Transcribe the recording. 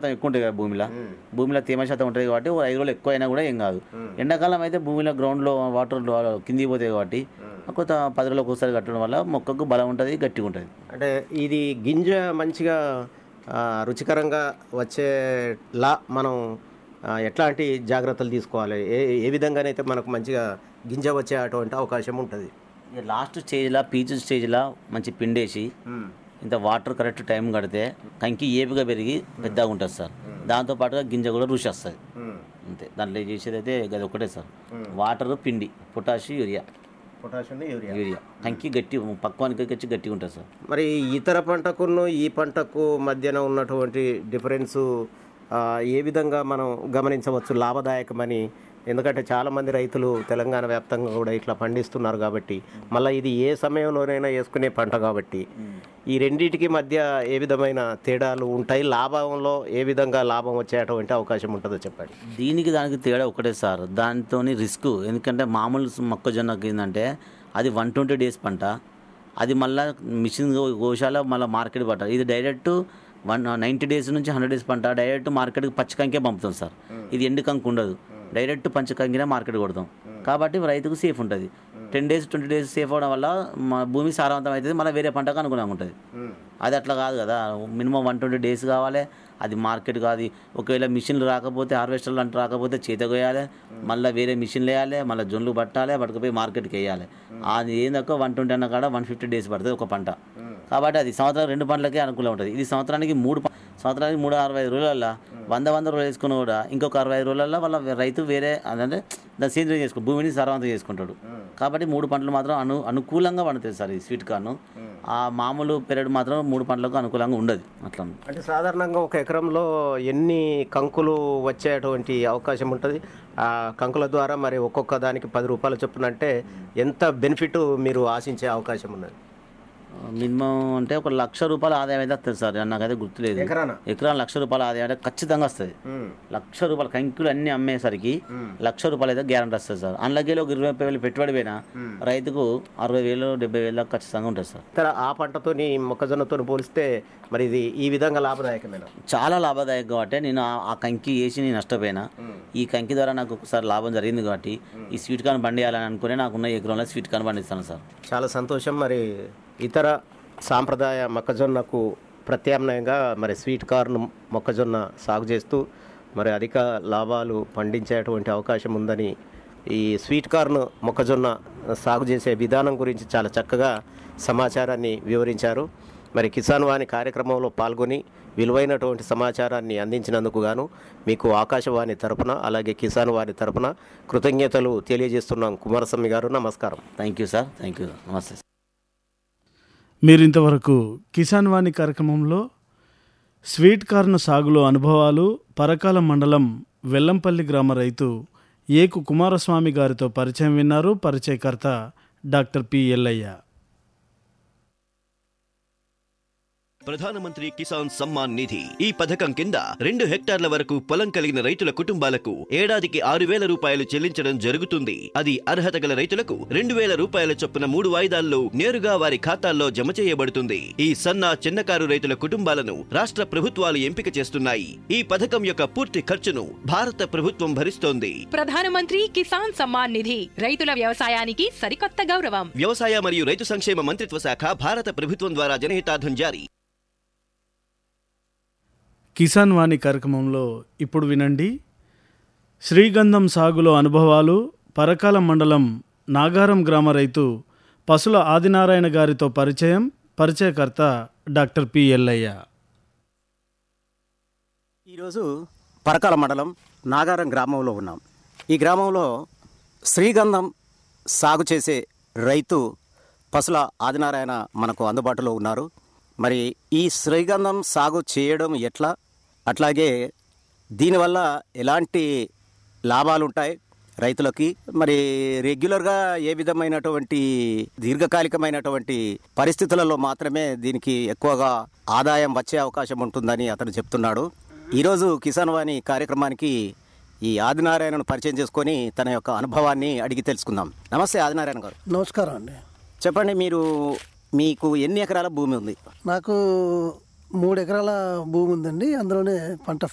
శాతం ఎక్కువ ఉంటుంది కదా భూమిలో భూమిలో తేమ శాతం ఉంటుంది కాబట్టి ఓ ఐదు రోజులు ఎక్కువ అయినా కూడా ఏం కాదు ఎండాకాలం అయితే భూమిలో గ్రౌండ్లో వాటర్ కిందికి పోతాయి కాబట్టి కొంత పది రోజులకు ఒకసారి కట్టడం వల్ల మొక్కకు బలం ఉంటుంది గట్టిగా ఉంటుంది అంటే ఇది గింజ మంచిగా ఆ, రుచికరంగా వచ్చేలా మనం ఆ, ఎట్లాంటి జాగ్రత్తలు తీసుకోవాలి ఏ ఏ విధంగానైతే మనకు మంచిగా గింజ వచ్చే అటువంటి అవకాశం ఉంటుంది ఇక లాస్ట్ స్టేజ్లో పీచు స్టేజ్లో మంచి పిండేసి ఇంత వాటర్ కరెక్ట్ టైం కడితే కంకి ఏపుగా పెరిగి పెద్దగా ఉంటుంది సార్ దాంతో పాటుగా గింజ కూడా రుచి వస్తుంది అంతే దాంట్లో చేసేది అయితే అది ఒకటే సార్ వాటర్ పిండి potash urea potassium urea urea కంకి గట్టి పక్వానికి వచ్చి గట్టిగా ఉంటుంది సార్ మరి ఇతర పంటకును ఈ పంటకు మధ్యన ఉన్నటువంటి డిఫరెన్సు ఆ, ఏ విధంగా మనం గమనించవచ్చు లాభదాయకమని ఎందుకంటే చాలామంది రైతులు తెలంగాణ వ్యాప్తంగా కూడా ఇట్లా పండిస్తున్నారు కాబట్టి మళ్ళీ ఇది ఏ సమయంలోనైనా వేసుకునే పంట కాబట్టి ఈ రెండింటికి మధ్య ఏ విధమైన తేడాలు ఉంటాయి లాభంలో ఏ విధంగా లాభం వచ్చేటువంటి అవకాశం ఉంటుందో చెప్పండి దీనికి దానికి తేడా ఒకటే సార్ దాంతో రిస్క్ ఎందుకంటే మామూలు మొక్కజొన్నకి ఏంటంటే అది వన్ ట్వంటీ డేస్ పంట అది మళ్ళీ మిషన్ గోశాల మళ్ళీ మార్కెట్ పట్టాలి ఇది డైరెక్ట్ వన్ నైంటీ డేస్ నుంచి హండ్రెడ్ డేస్ పంట డైరెక్ట్ మార్కెట్కి పచ్చికంకే పంపుతాం సార్ ఇది ఎండు కంకు ఉండదు డైరెక్ట్ పంచకంకినే మార్కెట్ కొడతాం కాబట్టి రైతుకు సేఫ్ ఉంటుంది ten days twenty days safe అవడం వల్ల మన భూమి సారవంతం అవుతుంది మళ్ళీ వేరే పంటకు అనుగుణంగా ఉంటుంది అది అట్లా కాదు కదా మినిమం వన్ ట్వంటీ డేస్ కావాలి అది మార్కెట్ కాదు ఒకవేళ మిషన్లు రాకపోతే హార్వెస్టర్లు అంటే రాకపోతే చేత కోయాలి మళ్ళీ వేరే మిషన్లు వేయాలి మళ్ళీ జొన్లు పట్టాలి పట్టుకుపోయి మార్కెట్కి వేయాలి అది ఏందక్క వన్ ట్వంటీ అన్న కాడ వన్ ఫిఫ్టీ డేస్ పడుతుంది ఒక పంట కాబట్టి అది సంవత్సరం రెండు పంటలకే అనుకూలం ఉంటుంది ఇది సంవత్సరానికి మూడు ప- సంవత్సరానికి మూడు అరవై ఐదు రోజులల్లో వంద వంద రోజులు వేసుకుని కూడా ఇంకొక అరవై ఐదు రోజులలో వాళ్ళ రైతు వేరే అంటే దాన్ని సేంద్రియం చేసుకో భూమిని సారవంతం చేసుకుంటాడు కాబట్టి మూడు పంటలు మాత్రం అను అనుకూలంగా పండుతుంది సార్ ఈ స్వీట్ కార్న్ ఆ మామూలు పెరడు మాత్రం మూడు పంటలకు అనుకూలంగా ఉండదు అట్లా అంటే సాధారణంగా ఒక ఎకరంలో ఎన్ని కంకులు వచ్చేటువంటి అవకాశం ఉంటుంది ఆ కంకుల ద్వారా మరి ఒక్కొక్క దానికి పది రూపాయలు చొప్పున అంటే ఎంత బెనిఫిట్ మీరు ఆశించే అవకాశం ఉన్నది మినిమం అంటే ఒక లక్ష రూపాయల ఆదాయం అయితే వస్తుంది సార్ నాకైతే గుర్తులేదు ఎకరానా ఎకరాన లక్ష రూపాయల ఆదాయం అంటే ఖచ్చితంగా వస్తుంది లక్ష రూపాయల కంకులు అన్ని అమ్మేసరికి లక్ష రూపాయలు అయితే గ్యారంటీ వస్తుంది సార్ అందులోకి ఒక ఇరవై ముప్పై వేలు పెట్టుబడి పోయినా రైతుకు అరవై వేలు డెబ్బై వేలు దాకా ఖచ్చితంగా ఉంటుంది సార్ ఇతర ఆ పంటతోని మొక్కజొన్నతో పోలిస్తే మరి ఇది ఈ విధంగా లాభదాయకమైన చాలా లాభదాయకం కాబట్టి నేను ఆ- ఆ కంకి వేసి నేను నష్టపోయినా ఈ కంకి ద్వారా నాకు ఒకసారి లాభం జరిగింది కాబట్టి ఈ స్వీట్ కార్న్ పండియాలని అనుకుని నాకున్న ఎకరంలో స్వీట్ కార్న్ పండిస్తాను సార్ చాలా సంతోషం మరి ఇతర సాంప్రదాయ మొక్కజొన్నకు ప్రత్యామ్నాయంగా మరి స్వీట్ కార్న్ మొక్కజొన్న సాగు చేస్తూ మరి అధిక లాభాలు పండించేటువంటి అవకాశం ఉందని ఈ స్వీట్ కార్న్ మొక్కజొన్న సాగు చేసే విధానం గురించి చాలా చక్కగా సమాచారాన్ని వివరించారు మరి కిసాన్ వాణి కార్యక్రమంలో పాల్గొని విలువైనటువంటి సమాచారాన్ని అందించినందుకు గాను మీకు ఆకాశవాణి తరపున అలాగే కిసాన్ వాణి తరపున కృతజ్ఞతలు తెలియజేస్తున్నాం కుమారస్వామి గారు నమస్కారం thank you sir thank you నమస్తే మీరు ఇంతవరకు కిసాన్ వాణి కార్యక్రమంలో స్వీట్ కార్న్ సాగులో అనుభవాలు పరకాల మండలం వెల్లంపల్లి గ్రామ రైతు ఏకు కుమారస్వామి గారితో పరిచయం విన్నారు పరిచయకర్త డాక్టర్ పి ఎల్లయ్య ప్రధానమంత్రి కిసాన్ సమ్మాన్ నిధి ఈ పథకం కింద రెండు హెక్టార్ల వరకు పొలం కలిగిన రైతుల కుటుంబాలకు ఏడాదికి ఆరు వేల రూపాయలు చెల్లించడం జరుగుతుంది అది అర్హత గల రైతులకు రెండు వేల రూపాయల చొప్పున మూడు వాయిదాల్లో నేరుగా వారి ఖాతాల్లో జమ చేయబడుతుంది ఈ సన్న చిన్నకారు రైతుల కుటుంబాలను రాష్ట్ర ప్రభుత్వాలు ఎంపిక చేస్తున్నాయి ఈ పథకం యొక్క పూర్తి ఖర్చును భారత ప్రభుత్వం భరిస్తోంది ప్రధానమంత్రి కిసాన్ సమ్మాన్ నిధి రైతుల వ్యవసాయానికి సరికొత్త గౌరవం వ్యవసాయ మరియు రైతు సంక్షేమ మంత్రిత్వ శాఖ భారత ప్రభుత్వం ద్వారా జనహితార్థం జారీ కిసాన్ వాణి కార్యక్రమంలో ఇప్పుడు వినండి శ్రీగంధం సాగులో అనుభవాలు పరకాల మండలం నాగారం గ్రామ రైతు పసుల ఆదినారాయణ గారితో పరిచయం పరిచయకర్త డాక్టర్ పి ఎల్లయ్య ఈరోజు పరకాల మండలం నాగారం గ్రామంలో ఉన్నాం ఈ గ్రామంలో శ్రీగంధం సాగు చేసే రైతు పసుల ఆదినారాయణ మనకు అందుబాటులో ఉన్నారు మరి ఈ శ్రీగంధం సాగు చేయడం ఎట్లా అట్లాగే దీనివల్ల ఎలాంటి లాభాలు ఉంటాయి రైతులకి మరి రెగ్యులర్గా ఏ విధమైనటువంటి దీర్ఘకాలికమైనటువంటి పరిస్థితులలో మాత్రమే దీనికి ఎక్కువగా ఆదాయం వచ్చే అవకాశం ఉంటుందని అతను చెప్తున్నాడు ఈరోజు కిసాన్ వాణి కార్యక్రమానికి ఈ ఆదినారాయణను పరిచయం చేసుకొని తన యొక్క అనుభవాన్ని అడిగి తెలుసుకుందాం నమస్తే ఆదినారాయణ గారు నమస్కారం అండి చెప్పండి మీరు మీకు ఎన్ని ఎకరాల భూమి ఉంది నాకు మూడు ఎకరాల భూమి ఉందండి అందులోనే పంట